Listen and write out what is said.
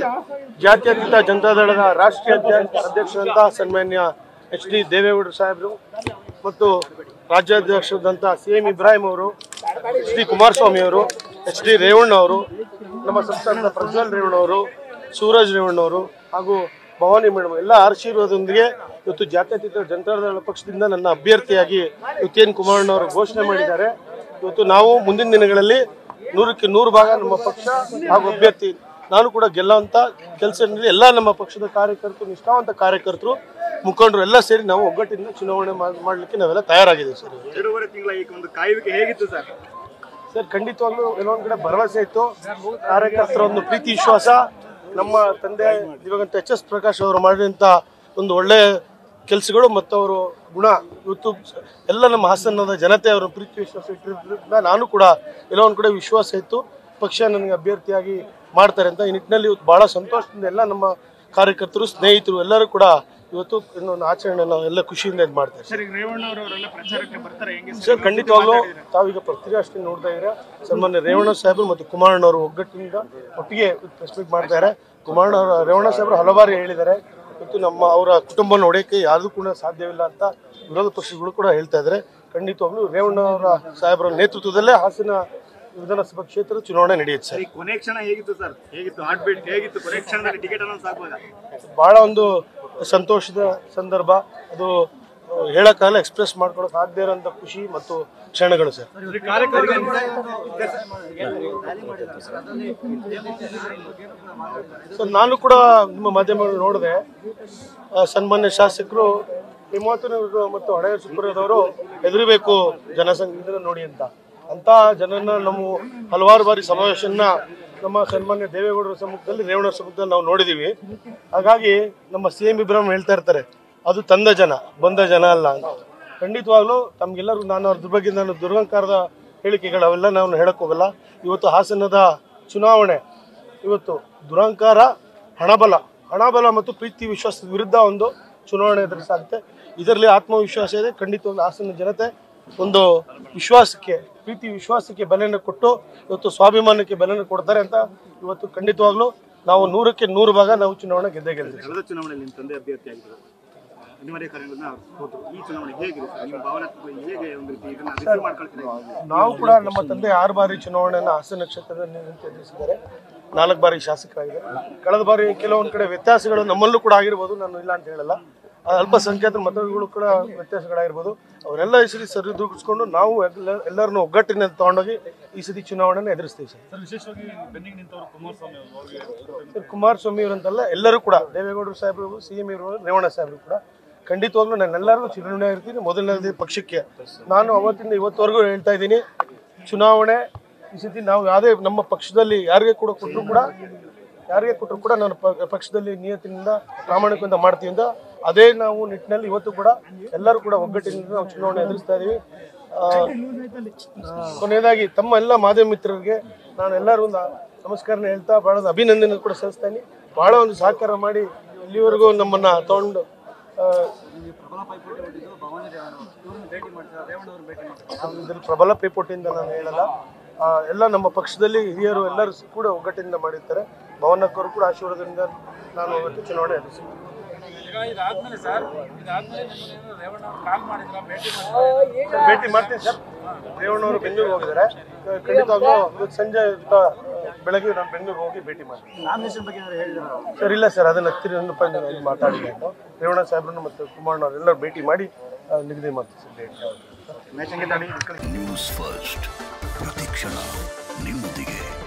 ಜಾತ್ಯತೀತ ಜನತಾದಳದ ರಾಷ್ಟ್ರೀಯ ಅಧ್ಯ- ಅಧ್ಯಕ್ಷರಂತ ಸನ್ಮಾನ್ಯ ಎಚ್ ಡಿ ದೇವೇಗೌಡರು ಸಾಹೇಬರು ಮತ್ತು ರಾಜ್ಯಾಧ್ಯಕ್ಷರಾದಂಥ ಸಿ ಎಂ ಇಬ್ರಾಹಿಂ ಅವರು ಎಚ್ ಡಿ ಕುಮಾರಸ್ವಾಮಿ ಅವರು ಎಚ್ ಡಿ ರೇವಣ್ಣ ಅವರು ನಮ್ಮ ಸಂಸ್ಥಾನದ ಪ್ರಜ್ವಲ್ ರೇವಣ್ಣ ಅವರು ಸೂರಜ್ ರೇವಣ್ಣ ಅವರು ಹಾಗೂ ಭವಾನಿ ಮೇಡಮ್ ಎಲ್ಲ ಆಶೀರ್ವಾದದೊಂದಿಗೆ ಇವತ್ತು ಜಾತ್ಯತೀತ ಜನತಾದಳ ಪಕ್ಷದಿಂದ ನನ್ನ ಅಭ್ಯರ್ಥಿಯಾಗಿ ಇವತ್ತೇನು ಕುಮಾರಣ್ಣವರು ಘೋಷಣೆ ಮಾಡಿದ್ದಾರೆ ಇವತ್ತು ನಾವು ಮುಂದಿನ ದಿನಗಳಲ್ಲಿ ನೂರಕ್ಕೆ ನೂರು ಭಾಗ ನಮ್ಮ ಪಕ್ಷ ಹಾಗೂ ಅಭ್ಯರ್ಥಿ ನಾನು ಕೂಡ ಗೆಲ್ಲುವಂತ ಕೆಲಸದಲ್ಲಿ ಎಲ್ಲ ನಮ್ಮ ಪಕ್ಷದ ಕಾರ್ಯಕರ್ತರು ನಿಷ್ಠಾವಂತ ಕಾರ್ಯಕರ್ತರು ಮುಖಂಡರು ಎಲ್ಲ ಸೇರಿ ನಾವು ಒಗ್ಗಟ್ಟಿನಿಂದ ಚುನಾವಣೆ ಮಾಡ್- ಮಾಡ್ಲಿಕ್ಕೆ ನಾವೆಲ್ಲ ತಯಾರಾಗಿದ್ದೀವಿ ಸರ್ ಎರಡೂವರೆ ತಿಂಗಳ ಈ ಒಂದು ಕಾಯುವಿಕೆ ಹೇಗಿತ್ತು ಸರ್ ಸರ್ ಖಂಡಿತವಾಗ್ಲೂ ಕೆಲವೊಂದ್ ಕಡೆ ಭರವಸೆ ಇತ್ತು ಕಾರ್ಯಕರ್ತರ ಒಂದು ಪ್ರೀತಿ ವಿಶ್ವಾಸ ನಮ್ಮ ತಂದೆ ದಿವಂಗತ ಎಚ್ ಎಸ್ ಪ್ರಕಾಶ್ ಅವರು ಮಾಡಿದಂಥ ಒಂದು ಒಳ್ಳೆ ಕೆಲಸಗಳು ಮತ್ತು ಅವರು ಗುಣ ಇವತ್ತು ಎಲ್ಲ ನಮ್ಮ ಹಾಸನದ ಜನತೆ ಅವರ ಪ್ರೀತಿ ವಿಶ್ವಾಸ ಇಟ್ಟಿರೋದ್ರಿಂದ ನಾನು ಕೂಡ ಎಲ್ಲೋ ಒಂದು ಕಡೆ ವಿಶ್ವಾಸ ಇತ್ತು ಪಕ್ಷ ನನಗೆ ಅಭ್ಯರ್ಥಿಯಾಗಿ ಮಾಡ್ತಾರೆ ಅಂತ ಈ ನಿಟ್ಟಿನಲ್ಲಿ ಇವತ್ತು ಬಹಳ ಸಂತೋಷದಿಂದ ಎಲ್ಲ ನಮ್ಮ ಕಾರ್ಯಕರ್ತರು ಸ್ನೇಹಿತರು ಎಲ್ಲರೂ ಕೂಡ ಇವತ್ತು ಇನ್ನೊಂದು ಆಚರಣೆ ನಾವು ಎಲ್ಲ ಖುಷಿಯಿಂದ ಇದು ಮಾಡ್ತಾರೆ ಸರ್ ಈಗ ರೇವಣ್ಣ ಅವರೆಲ್ಲ ಪ್ರಚಾರಕ್ಕೆ ಬರ್ತಾರೆ ಹೆಂಗೆ ಸರ್ ಖಂಡಿತವಾಗ್ಲೂ ತಾವೀಗ ಪತ್ರಿಕಾ ಅಷ್ಟೇ ನೋಡ್ತಾ ಇದ್ದೀರಾ ಸನ್ಮಾನ್ಯ ರೇವಣ್ಣ ಸಾಹೇಬರು ಮತ್ತು ಕುಮಾರಣ್ಣವರು ಒಗ್ಗಟ್ಟಿನಿಂದ ಒಟ್ಟಿಗೆ ಪ್ರೆಸ್ ಮೀಟ್ ಮಾಡ್ತಾರೆ ಕುಮಾರಣ್ಣ ಅವರು ರೇವಣ್ಣ ಸಾಹೇಬರು ಹಲವಾರು ಹೇಳಿದ್ದಾರೆ ಮತ್ತು ನಮ್ಮ ಅವರ ಕುಟುಂಬ ನೋಡೋಕೆ ಯಾರಿಗೂ ಕೂಡ ಸಾಧ್ಯವಿಲ್ಲ ಅಂತ ವಿರೋಧ ಪಕ್ಷಗಳು ಕೂಡ ಹೇಳ್ತಾ ಇದ್ದಾರೆ ಖಂಡಿತವಾಗ್ಲೂ ರೇವಣ್ಣ ಅವರ ಸಾಹೇಬರ ನೇತೃತ್ವದಲ್ಲೇ ಹಾಸನ ವಿಧಾನಸಭಾ ಕ್ಷೇತ್ರದ ಚುನಾವಣೆ ನಡೆಯುತ್ತೆ ಸರ್ ಈ ಕೊನೆ ಕ್ಷಣ ಹೇಗಿತ್ತು ಸರ್ ಹೇಗಿತ್ತು ಹಾರ್ಟ್ ಬೀಟ್ ಹೇಗಿತ್ತು ಕೊನೆ ಕ್ಷಣದಲ್ಲಿ ಟಿಕೆಟ್ ಅನೌನ್ಸ್ ಆಗ್ಬೋದಾ ಬಹಳ ಒಂದು ಸಂತೋಷದ ಸಂದರ್ಭ ಅದು ಹೇಳಕ್ಕಾಗಲ್ಲ ಎಕ್ಸ್ಪ್ರೆಸ್ ಮಾಡ್ಕೊಳಕ್ ಆಗದೆ ಇರೋಂಥ ಖುಷಿ ಮತ್ತು ಕ್ಷಣಗಳು ಸರ್ ಸೊ ನಾನು ಕೂಡ ನಿಮ್ಮ ಮಾಧ್ಯಮಗಳು ನೋಡಿದೆ ಆ, ಸನ್ಮಾನ್ಯ ಶಾಸಕರು ಹಿಮಾವತನವರು ಮತ್ತು ಹಳೆಯ ಸುಪ್ರದವರು ಹೆದರಬೇಕು ಜನಸಂಘ ಇದನ್ನ ನೋಡಿ ಅಂತ ಅಂತ ಜನನ ನಮ್ಮ ಹಲವಾರು ಬಾರಿ ಸಮಾವೇಶನ ನಮ್ಮ ಸನ್ಮಾನ್ಯ ದೇವೇಗೌಡರ ಸಮ್ಮುಖದಲ್ಲಿ ರೇವಣ್ಣರ ಸಮ್ಮುಖದಲ್ಲಿ ನಾವು ನೋಡಿದೀವಿ ಹಾಗಾಗಿ ನಮ್ಮ ಸಿ ಎಂ ಇಬ್ರಾಹಿಂ ಹೇಳ್ತಾ ಇರ್ತಾರೆ ಅದು ತಂದ ಜನ ಬಂದ ಜನ ಅಲ್ಲ ಅಂತ ಖಂಡಿತವಾಗ್ಲೂ ತಮ್ಗೆಲ್ಲರಿಗೂ ನಾನು ಅದ್ರ ಬಗ್ಗೆ ನಾನು ದುರಹಂಕಾರದ ಹೇಳಿಕೆಗಳು ಅವೆಲ್ಲ ನಾವು ಹೇಳಕ್ ಹೋಗಲ್ಲ ಇವತ್ತು ಹಾಸನದ ಚುನಾವಣೆ ಇವತ್ತು ದುರಹಂಕಾರ ಹಣಬಲ ಹಣಬಲ ಮತ್ತು ಪ್ರೀತಿ ವಿಶ್ವಾಸದ ವಿರುದ್ಧ ಒಂದು ಚುನಾವಣೆ ಎದುರಿಸಾಗುತ್ತೆ ಇದರಲ್ಲಿ ಆತ್ಮವಿಶ್ವಾಸ ಇದೆ ಖಂಡಿತವಾಗ್ಲೂ ಹಾಸನ ಜನತೆ ಒಂದು ವಿಶ್ವಾಸಕ್ಕೆ ಪ್ರೀತಿ ವಿಶ್ವಾಸಕ್ಕೆ ಬೆಲೆಯನ್ನು ಕೊಟ್ಟು ಇವತ್ತು ಸ್ವಾಭಿಮಾನಕ್ಕೆ ಬೆಲೆಯನ್ನು ಕೊಡ್ತಾರೆ ಅಂತ ಇವತ್ತು ಖಂಡಿತವಾಗ್ಲೂ ನಾವು ನೂರಕ್ಕೆ ನೂರು ಭಾಗ ನಾವು ಚುನಾವಣೆ ಗೆದ್ದೇ ಗೆಲ್ತೀವಿ ಕಳೆದ ಚುನಾವಣೆಯಲ್ಲಿ ನಿಮ್ಮ ತಂದೆ ಅಭ್ಯರ್ಥಿ ಆಗಿದ್ರು ಅನಿವಾರ್ಯ ಕಾರಣಗಳಿಂದ ಸೋತರು ಈ ಚುನಾವಣೆ ಹೇಗಿದೆ ಸರ್ ನಿಮ್ಮ ಭಾವನಾತ್ಮಕ ಹೇಗೆ ಒಂದು ರೀತಿ ಇದನ್ನ ರಿಸೀವ್ ಮಾಡ್ಕೊಳ್ತೀರಿ ನಾವು ಕೂಡ ನಮ್ಮ ತಂದೆ ಆರು ಬಾರಿ ಚುನಾವಣೆಯನ್ನು ಹಾಸನ ಕ್ಷೇತ್ರದಲ್ಲಿ ನಿಂತು ಎದುರಿಸಿದ್ದಾರೆ ನಾಲ್ಕು ಬಾರಿ ಶಾಸಕರಾಗಿದ್ದಾರೆ ಕಳೆದ ಬಾರಿ ಕೆಲವೊಂದು ಕಡೆ ವ್ಯತ್ಯಾಸಗಳು ನಮ್ಮಲ್ಲೂ ಕೂಡ ಆಗಿರ್ಬೋದು ನಾನು ಇಲ್ಲ ಅಂತ ಹೇಳಲ್ಲ ಆ ಅಲ್ಪಸಂಖ್ಯಾತ ಮತಗಳು ಕೂಡ ವ್ಯತ್ಯಾಸಗಳಾಗಿರ್ಬೋದು ಅವರೆಲ್ಲ ಈ ಸರಿ ಸರಿದೂಗಿಸ್ಕೊಂಡು ನಾವು ಎಲ್ಲ ಎಲ್ಲರನ್ನು ಒಗ್ಗಟ್ಟಿನ ತಗೊಂಡೋಗಿ ಈ ಸತಿ ಚುನಾವಣೆನ ಎದುರಿಸ್ತೀವಿ ಸರ್ ವಿಶೇಷವಾಗಿ ಬೆನ್ನಿಗೆ ನಿಂತವರು ಕುಮಾರಸ್ವಾಮಿ ಅವರು ಸರ್ ಕುಮಾರಸ್ವಾಮಿ ಅವರಂತಲ್ಲ ಎಲ್ಲರೂ ಕೂಡ ದೇವೇಗೌಡರು ಸಾಹೇಬರು ಸಿ ಎಂ ಇವರು ರೇವಣ್ಣ ಸಾಹೇಬರು ಕೂಡ ಖಂಡಿತವಾಗ್ಲೂ ನಾನೆಲ್ಲರಿಗೂ ಚಿರಋಣಿ ಇರ್ತೀನಿ ಮೊದಲನೇದೇ ಪಕ್ಷಕ್ಕೆ ನಾನು ಅವತ್ತಿಂದ ಇವತ್ತವರೆಗೂ ಹೇಳ್ತಾ ಇದ್ದೀನಿ ಚುನಾವಣೆ ಈ ಸತಿ ನಾವು ಯಾವುದೇ ನಮ್ಮ ಪಕ್ಷದಲ್ಲಿ ಯಾರಿಗೆ ಕೂಡ ಕೊಟ್ಟರು ಕೂಡ ಯಾರಿಗೆ ಕೊಟ್ಟರು ಕೂಡ ನಾನು ಪ- ಪಕ್ಷದಲ್ಲಿ ನಿಯತ್ತಿನಿಂದ ಪ್ರಾಮಾಣಿಕದಿಂದ ಮಾಡ್ತೀವಿ ಅಂತ ಅದೇ ನಾವು ನಿಟ್ಟಿನಲ್ಲಿ ಇವತ್ತು ಕೂಡ ಎಲ್ಲರೂ ಕೂಡ ಒಗ್ಗಟ್ಟಿನಿಂದ ನಾವು ಚುನಾವಣೆ ಎದುರಿಸ್ತಾ ಇದೀವಿ ಆ, ಕೊನೆಯದಾಗಿ ತಮ್ಮ ಎಲ್ಲ ಮಾಧ್ಯಮ ಮಿತ್ರರಿಗೆ ನಾನು ಎಲ್ಲರೂ ಒಂದು ನಮಸ್ಕಾರನ ಹೇಳ್ತಾ ಬಹಳ ಒಂದು ಅಭಿನಂದನೆ ಕೂಡ ಸಲ್ಲಿಸ್ತೀನಿ ಬಹಳ ಒಂದು ಸಹಕಾರ ಮಾಡಿ ಇಲ್ಲಿವರೆಗೂ ನಮ್ಮನ್ನ ತಗೊಂಡು ಆ, ಇದ್ರಲ್ಲಿ ಪ್ರಬಲ ಪೈಪೋಟಿಯಿಂದ ನಾನು ಹೇಳಲ್ಲ ಆ, ಎಲ್ಲ ನಮ್ಮ ಪಕ್ಷದಲ್ಲಿ ಹಿರಿಯರು ಎಲ್ಲರೂ ಕೂಡ ಒಗ್ಗಟ್ಟಿನಿಂದ ಮಾಡಿರ್ತಾರೆ ಭವನಕ್ಕವರು ಕೂಡ ಆಶೀರ್ವಾದದಿಂದ ನಾನು ಇವತ್ತು ಚುನಾವಣೆ ಎದುರಿಸಿದ್ದೀನಿ ಈಗ ಇದಾದ್ಮೇಲೆ ಸರ್ ಇದಾದ್ಮೇಲೆ ನಿಮ್ಮನ್ನ ರೇವಣ್ಣ ಅವ್ರು ಕಾಲ್ ಮಾಡಿದ್ರ ಭೇಟಿ ಮಾಡಿದ್ರ ಭೇಟಿ ಮಾಡ್ತೀನಿ ಸರ್ ರೇವಣ್ಣವರು ಬೆಂಗಳೂರಿಗೆ ಹೋಗಿದ್ದಾರೆ ಖಂಡಿತವಾಗ್ಲೂ ಇವತ್ತು ಸಂಜೆ ಅಥವಾ ಬೆಳಗ್ಗೆ ನಾನು ಬೆಂಗಳೂರಿಗೆ ಹೋಗಿ ಭೇಟಿ ಮಾಡ್ತೀನಿ ನಾಮಿನೇಷನ್ ಬಗ್ಗೆ ಏನಾದ್ರು ಹೇಳಿದಾರ ಸರ್ ಇಲ್ಲ ಸರ್ ಅದನ್ನ ಹತ್ತಿರ ರೂಪಾಯಿ ನಾನು ಮಾತಾಡಿದೆ ನಾನು ರೇವಣ್ಣ ಸಾಹೇಬ್ರನ್ನು ಮತ್ತು ಕುಮಾರಣ್ಣವ್ರು ಎಲ್ಲರೂ ಭೇಟಿ ಮಾಡಿ ಆ, ನಿಗದಿ ಮಾಡ್ತೀನಿ sir date matching news first ಪ್ರತಿಕ್ಷಣ ನಿಮ್ಮೊಂದಿಗೆ